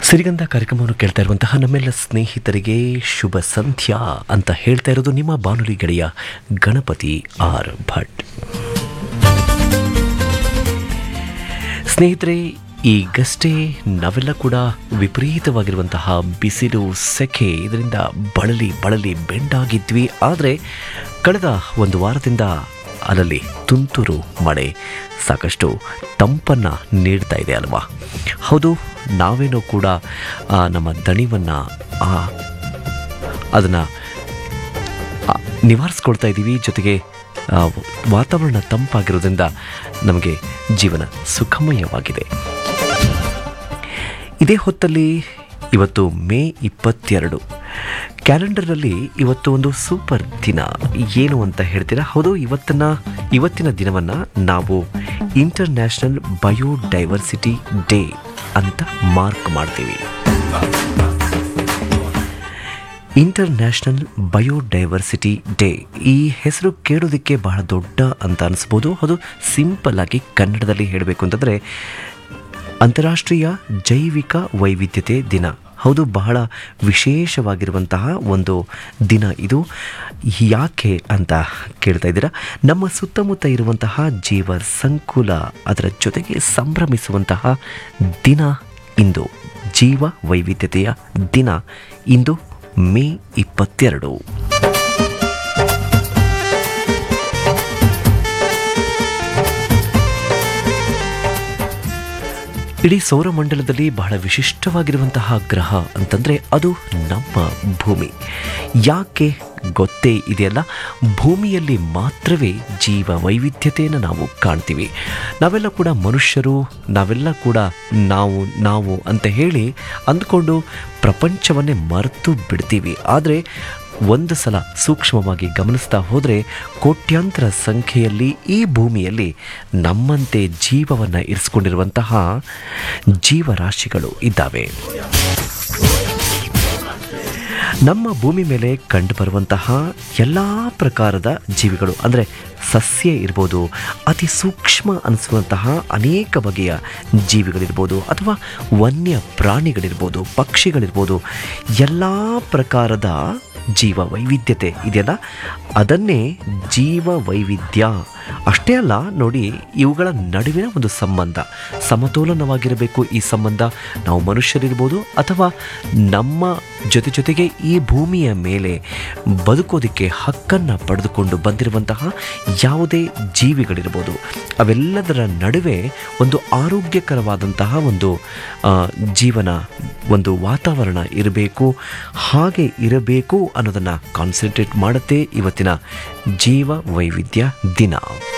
ಸಿರಿಗಂಧ ಕಾರ್ಯಕ್ರಮವನ್ನು ಕೇಳ್ತಾ ಇರುವಂತಹ ನಮ್ಮೆಲ್ಲ ಸ್ನೇಹಿತರಿಗೆ ಶುಭ ಸಂಧ್ಯಾ ಅಂತ ಹೇಳ್ತಾ ಇರೋದು ನಿಮ್ಮ ಬಾನುಲಿ ಗೆಳೆಯ ಗಣಪತಿ ಆರ್ ಭಟ್ ಸ್ನೇಹಿತರೆ ಈಗಷ್ಟೇ ನಾವೆಲ್ಲ ಕೂಡ ವಿಪರೀತವಾಗಿರುವಂತಹ ಬಿಸಿಲು ಸೆಕೆ ಇದರಿಂದ ಬಳಲಿ ಬಳಲಿ ಬೆಂಡಾಗಿದ್ವಿ ಆದರೆ ಕಳೆದ ಒಂದು ವಾರದಿಂದ ಅಲ್ಲಲ್ಲಿ ತುಂತುರು ಮಳೆ ಸಾಕಷ್ಟು ತಂಪನ್ನು ನೀಡ್ತಾ ಇದೆ ಅಲ್ವಾ ಹೌದು ನಾವೇನೋ ಕೂಡ ಆ, ನಮ್ಮ ದಣಿವನ್ನು ಅದನ್ನು ನಿವಾರಿಸ್ಕೊಳ್ತಾ ಇದ್ದೀವಿ ಜೊತೆಗೆ ಆ, ವಾತಾವರಣ ತಂಪಾಗಿರೋದ್ರಿಂದ ನಮಗೆ ಜೀವನ ಸುಖಮಯವಾಗಿದೆ ಇದೇ ಹೊತ್ತಲ್ಲಿ ಇವತ್ತು ಮೇ ಇಪ್ಪತ್ತೆರಡು ಕ್ಯಾಲೆಂಡರ್ನಲ್ಲಿ ಇವತ್ತು ಒಂದು ಸೂಪರ್ ದಿನ ಏನು ಅಂತ ಹೇಳ್ತೀರಾ ಹೌದು ಇವತ್ತನ್ನ ಇವತ್ತಿನ ದಿನವನ್ನು ನಾವು ಇಂಟರ್ನ್ಯಾಷನಲ್ ಬಯೋಡೈವರ್ಸಿಟಿ ಡೇ ಅಂತ ಮಾರ್ಕ್ ಮಾಡ್ತೀವಿ ಇಂಟರ್ನ್ಯಾಷನಲ್ ಬಯೋಡೈವರ್ಸಿಟಿ ಡೇ ಈ ಹೆಸರು ಕೇಳೋದಕ್ಕೆ ಬಹಳ ದೊಡ್ಡ ಅಂತ ಅನಿಸ್ಬೋದು ಅದು ಸಿಂಪಲ್ ಆಗಿ ಕನ್ನಡದಲ್ಲಿ ಹೇಳಬೇಕು ಅಂತಂದರೆ ಅಂತಾರಾಷ್ಟ್ರೀಯ ಜೈವಿಕ ವೈವಿಧ್ಯತೆ ದಿನ ಹೌದು ಬಹಳ ವಿಶೇಷವಾಗಿರುವಂತಹ ಒಂದು ದಿನ ಇದು ಯಾಕೆ ಅಂತ ಕೇಳ್ತಾ ಇದ್ದೀರಾ ನಮ್ಮ ಸುತ್ತಮುತ್ತ ಇರುವಂತಹ ಜೀವ ಸಂಕುಲ ಅದರ ಜೊತೆಗೆ ಸಂಭ್ರಮಿಸುವಂತಹ ದಿನ ಇಂದು ಜೀವ ವೈವಿಧ್ಯತೆಯ ದಿನ ಇಂದು ಮೇ ಇಪ್ಪತ್ತೆರಡು ಇಡೀ ಸೌರಮಂಡಲದಲ್ಲಿ ಬಹಳ ವಿಶಿಷ್ಟವಾಗಿರುವಂತಹ ಗ್ರಹ ಅಂತಂದರೆ ಅದು ನಮ್ಮ ಭೂಮಿ ಯಾಕೆ ಗೊತ್ತೇ ಇದೆಯಲ್ಲ ಭೂಮಿಯಲ್ಲಿ ಮಾತ್ರವೇ ಜೀವ ವೈವಿಧ್ಯತೆಯನ್ನು ನಾವು ಕಾಣ್ತೀವಿ ನಾವೆಲ್ಲ ಕೂಡ ಮನುಷ್ಯರು ನಾವೆಲ್ಲ ಕೂಡ ನಾವು ನಾವು ಅಂತ ಹೇಳಿ ಅಂದ್ಕೊಂಡು ಪ್ರಪಂಚವನ್ನೇ ಮರೆತು ಬಿಡ್ತೀವಿ ಆದರೆ ಒಂದು ಸಲ ಸೂಕ್ಷ್ಮವಾಗಿ ಗಮನಿಸ್ತಾ ಹೋದರೆ ಕೋಟ್ಯಾಂತರ ಸಂಖ್ಯೆಯಲ್ಲಿ ಈ ಭೂಮಿಯಲ್ಲಿ ನಮ್ಮಂತೆ ಜೀವವನ್ನು ಇರಿಸ್ಕೊಂಡಿರುವಂತಹ ಜೀವರಾಶಿಗಳು ಇದ್ದಾವೆ ನಮ್ಮ ಭೂಮಿ ಮೇಲೆ ಕಂಡುಬರುವಂತಹ ಎಲ್ಲ ಪ್ರಕಾರದ ಜೀವಿಗಳು ಅಂದರೆ ಸಸ್ಯ ಇರ್ಬೋದು ಅತಿ ಸೂಕ್ಷ್ಮ ಅನಿಸುವಂತಹ ಅನೇಕ ಬಗೆಯ ಜೀವಿಗಳಿರ್ಬೋದು ಅಥವಾ ವನ್ಯ ಪ್ರಾಣಿಗಳಿರ್ಬೋದು ಪಕ್ಷಿಗಳಿರ್ಬೋದು ಎಲ್ಲ ಪ್ರಕಾರದ ಜೀವ ವೈವಿಧ್ಯತೆ ಇದೆಯಲ್ಲ ಅದನ್ನೇ ಜೀವ ವೈವಿಧ್ಯ ಅಷ್ಟೇ ಅಲ್ಲ ನೋಡಿ ಇವುಗಳ ನಡುವಿನ ಒಂದು ಸಂಬಂಧ ಸಮತೋಲನವಾಗಿರಬೇಕು ಈ ಸಂಬಂಧ ನಾವು ಮನುಷ್ಯರಿರ್ಬೋದು ಅಥವಾ ನಮ್ಮ ಜೊತೆ ಜೊತೆಗೆ ಈ ಭೂಮಿಯ ಮೇಲೆ ಬದುಕೋದಕ್ಕೆ ಹಕ್ಕನ್ನು ಪಡೆದುಕೊಂಡು ಬಂದಿರುವಂತಹ ಯಾವುದೇ ಜೀವಿಗಳಿರ್ಬೋದು ಅವೆಲ್ಲದರ ನಡುವೆ ಒಂದು ಆರೋಗ್ಯಕರವಾದಂತಹ ಒಂದು ಆ, ಜೀವನ ಒಂದು ವಾತಾವರಣ ಇರಬೇಕು ಹಾಗೆ ಇರಬೇಕು ಅನ್ನೋದನ್ನು ಕಾನ್ಸಂಟ್ರೇಟ್ ಮಾಡುತ್ತೆ ಇವತ್ತಿನ ಜೀವ ವೈವಿಧ್ಯ ದಿನ